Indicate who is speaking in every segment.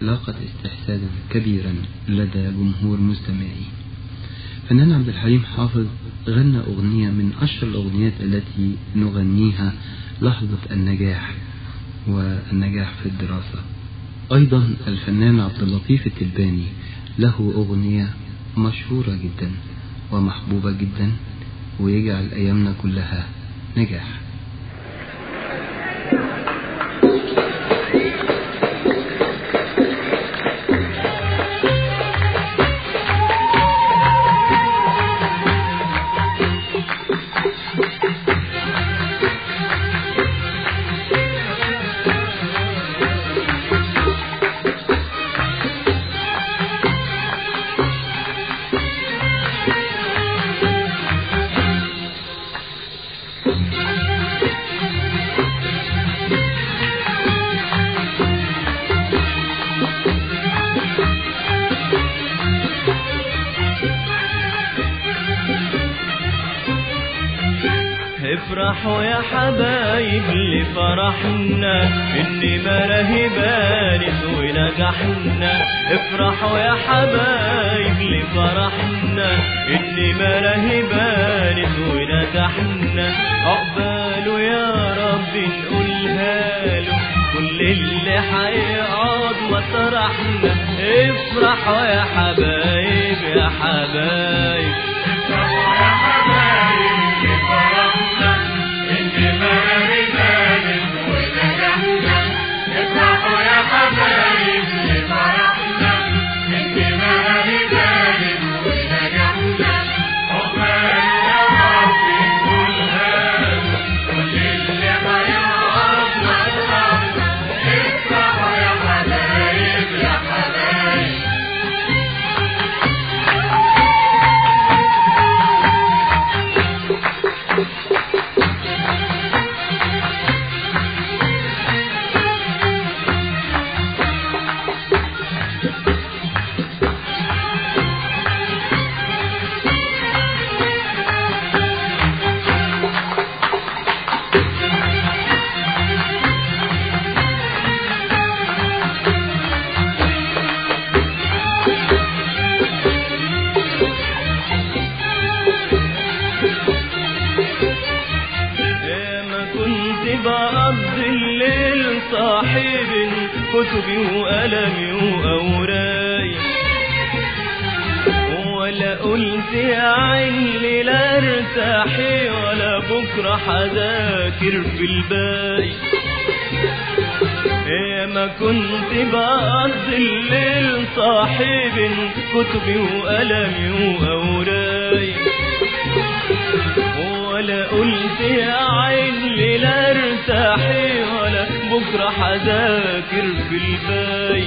Speaker 1: لاقت استحسانا كبيرا لدى جمهور مستمعيه فنان عبد الحليم حافظ غنى أغنية من أشهر الأغنيات التي نغنيها لحظة النجاح والنجاح في الدراسة أيضا الفنان عبد اللطيف التلباني له أغنية مشهورة جدا ومحبوبة جدا ويجعل أيامنا كلها نجاح
Speaker 2: افرحوا يا حبايب لفرحنا ان ملاهي بانت ونجحنا افرحوا يا حبايب لفرحنا ان ملاهي بانت ونجحنا عقباله يا رب نقولها له كل اللي هيقعد مطرحنا افرحوا يا حبايب يا حبايب افرحوا يا حبايب لفرحنا ان ملاهي بانت ونجحنا افرحوا يا حبايب لفرحنا ان ملاهي بانت ونجحنا عقبال يا رب نقولها له كل اللي هيقعد مطرحنا افرحوا يا حبايب يا حبايب ما كنت بقضي الليل صاحب كتبي وقلمي وأوراقي ولا قلت يا عيني لا ارتاحي ولا بكرة حذاكر في الباقي يا ما كنت بقضي الليل صاحب كتبي وقلمي وأوراقي ولا قلت يا عين لا ارتاحي ولا بكرة حذاكر في الباي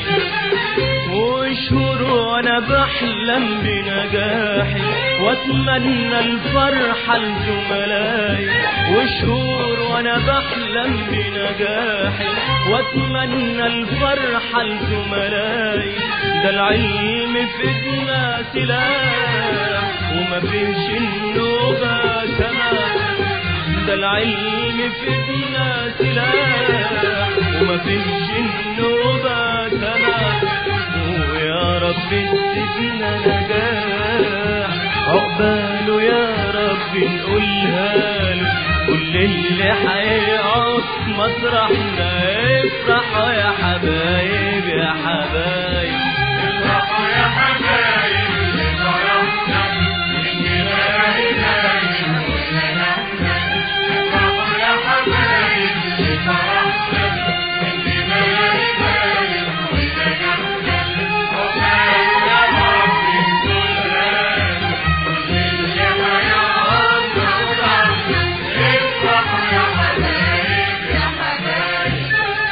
Speaker 2: وشهور وانا بحلم بنجاحي واتمنى الفرحة لزملائي وشهور وانا بحلم بنجاحي واتمنى الفرحة لزملائي ده العلم في ايدنا سلاح وما فيش النوبة سماح ده العلم في ايدنا سلاح وما فيش النوبة سماح ويا رب تدينا نجاح عقباله يا رب نقولها له كل اللي هيقعد مطرحنا افرحوا يا حبايب يا حبايب افرحوا يا حبايب لفرحنا إن ملاهي باين ونجحنا افرحوا يا حبايب لفرحنا إن ملاهي باين ونجحنا عقبال يا رب نقولها له كل اللي هيقعد مطرحنا افرحوا يا حبايب يا حبايب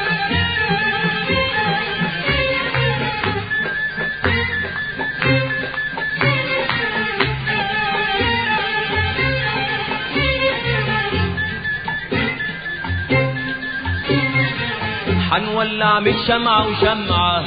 Speaker 2: حنولع من شمعة وشمعة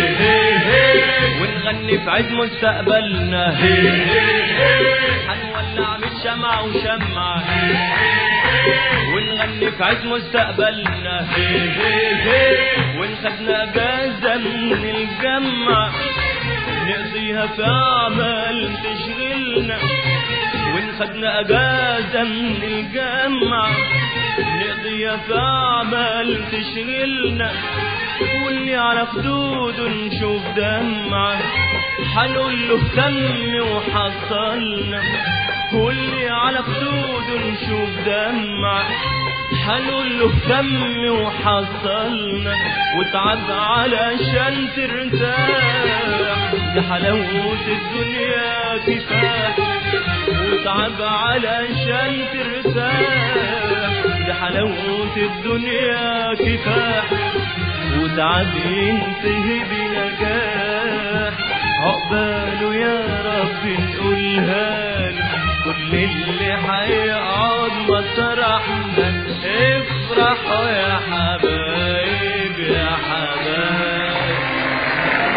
Speaker 2: ونغني في عيد مستقبلنا حنولع من شمعة وشمعة ونغني في عز مستقبلنا وإن خدنا أجازة من الجامعة نقضيها في أعمال تشغلنا وإن خدنا أجازة من الجامعة نقضيها في أعمال تشغلنا واللي على خدوده نشوف دمعة حنقول له كم وحصلنا واللي على خدوده نشوف دمعة حنقول له كم وحصلنا وتعب علشان ترتاح دي حلاوة الدنيا كفاح وتعب علشان ترتاح دي حلاوة الدنيا كفاح وتعب ينتهي بنجاح عقباله يا رب نقولها له كل اللي هيقعد مسرحنا افرحوا يا حبايب يا حبايب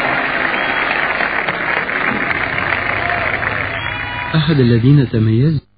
Speaker 1: أحد الذين تميزوا